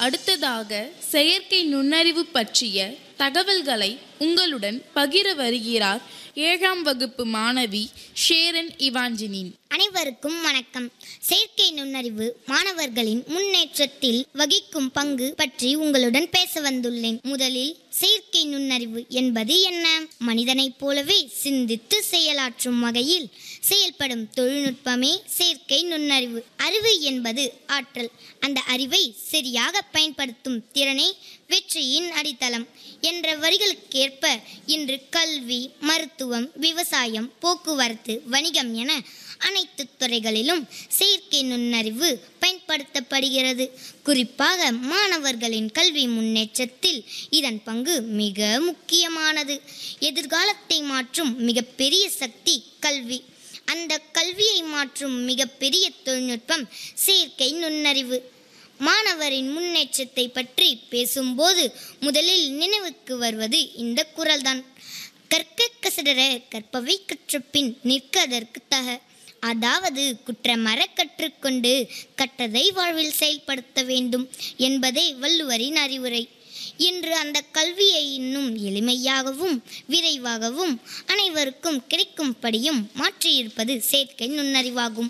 அடுத்ததாக செயற்கை நுண்ணறிவு பற்றிய தகவல்களை உங்களுடன் பகிர வருகிறார் ஏழாம் வகுப்பு மாணவி ஷேரன் இவாஞ்சினின் அனைவருக்கும் வணக்கம் செயற்கை நுண்ணறிவு மாணவர்களின் முன்னேற்றத்தில் வகிக்கும் பங்கு பற்றி உங்களுடன் பேச வந்துள்ளேன் முதலில் செயற்கை நுண்ணறிவு என்பது என்ன மனிதனைப் போலவே சிந்தித்து செயலாற்றும் வகையில் செயல்படும் தொழில்நுட்பமே செயற்கை நுண்ணறிவு அறிவு என்பது ஆற்றல் அந்த அறிவை சரியாக பயன்படுத்தும் திறனே வெற்றியின் அடித்தளம் என்ற வரிகளுக்கேற்ப இன்று கல்வி மருத்துவம் விவசாயம் போக்குவரத்து வணிகம் என அனைத்து துறைகளிலும் செயற்கை நுண்ணறிவு பயன்படுத்தப்படுகிறது குறிப்பாக மாணவர்களின் கல்வி முன்னேற்றத்தில் இதன் பங்கு மிக முக்கியமானது எதிர்காலத்தை மாற்றும் மிகப்பெரிய சக்தி கல்வி அந்த கல்வியை மாற்றும் மிகப்பெரிய தொழில்நுட்பம் செயற்கை நுண்ணறிவு மாணவரின் முன்னேற்றத்தை பற்றி பேசும்போது முதலில் நினைவுக்கு வருவது இந்த குரல்தான் கற்க கசடர கற்பவை கற்றபின் நிற்க அதற்கு தக அதாவது குற்றமற கற்றுக்கொண்டு கற்றதை வாழ்வில் செயல்படுத்த வேண்டும் என்பதே வள்ளுவரின் அறிவுரை இன்று அந்த கல்வியை இன்னும் எளிமையாகவும் விரைவாகவும் அனைவருக்கும் கிடைக்கும்படியும் மாற்றியிருப்பது செயற்கை நுண்ணறிவாகும்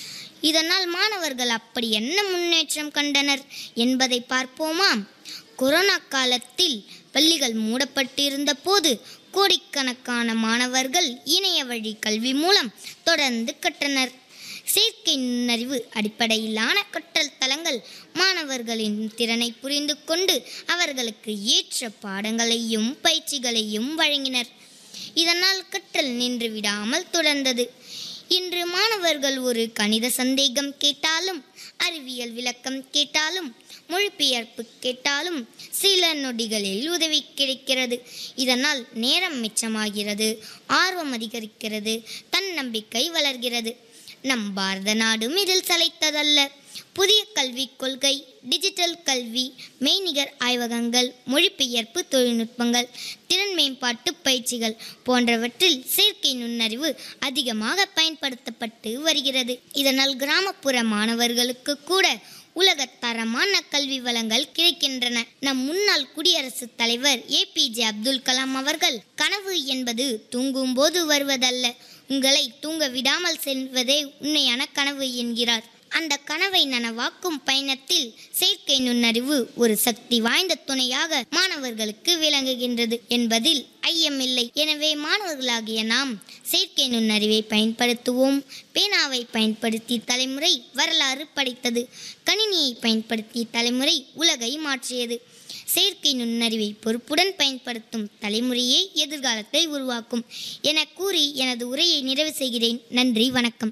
இதனால் மாணவர்கள் அப்படி என்ன முன்னேற்றம் கண்டனர் என்பதை பார்ப்போமா கொரோனா காலத்தில் பள்ளிகள் மூடப்பட்டிருந்த போது கோடிக்கணக்கான மாணவர்கள் இணைய வழி கல்வி மூலம் தொடர்ந்து கற்றனர் செயற்கை நுண்ணறிவு அடிப்படையிலான கற்றல் தளங்கள் மாணவர்களின் திறனை புரிந்து கொண்டு அவர்களுக்கு ஏற்ற பாடங்களையும் பயிற்சிகளையும் வழங்கினர் இதனால் கற்றல் நின்று விடாமல் தொடர்ந்தது இன்று மாணவர்கள் ஒரு கணித சந்தேகம் கேட்டாலும் அறிவியல் விளக்கம் கேட்டாலும் மொழிபெயர்ப்பு கேட்டாலும் சில நொடிகளில் உதவி கிடைக்கிறது இதனால் நேரம் மிச்சமாகிறது ஆர்வம் அதிகரிக்கிறது தன்னம்பிக்கை வளர்கிறது நம் பாரத நாடும் இதில் சளைத்ததல்ல புதிய கல்விக் கொள்கை டிஜிட்டல் கல்வி மெய்நிகர் ஆய்வகங்கள் மொழிபெயர்ப்பு தொழில்நுட்பங்கள் திறன் மேம்பாட்டு பயிற்சிகள் போன்றவற்றில் செயற்கை நுண்ணறிவு அதிகமாக பயன்படுத்தப்பட்டு வருகிறது இதனால் கிராமப்புற மாணவர்களுக்கு கூட உலகத் தரமான கல்வி வளங்கள் கிடைக்கின்றன நம் முன்னாள் குடியரசுத் தலைவர் ஏபிஜே அப்துல் கலாம் அவர்கள் கனவு என்பது தூங்கும்போது வருவதல்ல உங்களை தூங்க விடாமல் செல்வதே உண்மையான கனவு என்கிறார் அந்த கனவை நனவாக்கும் பயணத்தில் செயற்கை நுண்ணறிவு ஒரு சக்தி வாய்ந்த துணையாக மாணவர்களுக்கு விளங்குகின்றது என்பதில் ஐயமில்லை எனவே மாணவர்களாகிய நாம் செயற்கை நுண்ணறிவை பயன்படுத்துவோம் பேனாவை பயன்படுத்தி தலைமுறை வரலாறு படைத்தது கணினியை பயன்படுத்தி தலைமுறை உலகை மாற்றியது செயற்கை நுண்ணறிவை பொறுப்புடன் பயன்படுத்தும் தலைமுறையே எதிர்காலத்தை உருவாக்கும் என கூறி எனது உரையை நிறைவு செய்கிறேன் நன்றி வணக்கம்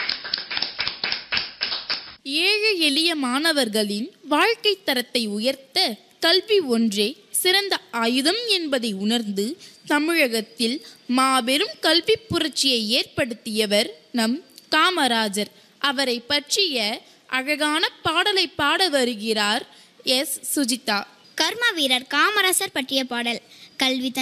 ஏழை எளிய மாணவர்களின் வாழ்க்கை தரத்தை உயர்த்த கல்வி ஒன்றே சிறந்த ஆயுதம் என்பதை உணர்ந்து தமிழகத்தில் மாபெரும் கல்வி புரட்சியை ஏற்படுத்தியவர் நம் காமராஜர் அவரை பற்றிய அழகான பாடலை பாட வருகிறார் எஸ் சுஜிதா கர்ம வீரர் காமராசர் பற்றிய பாடல் கல்வி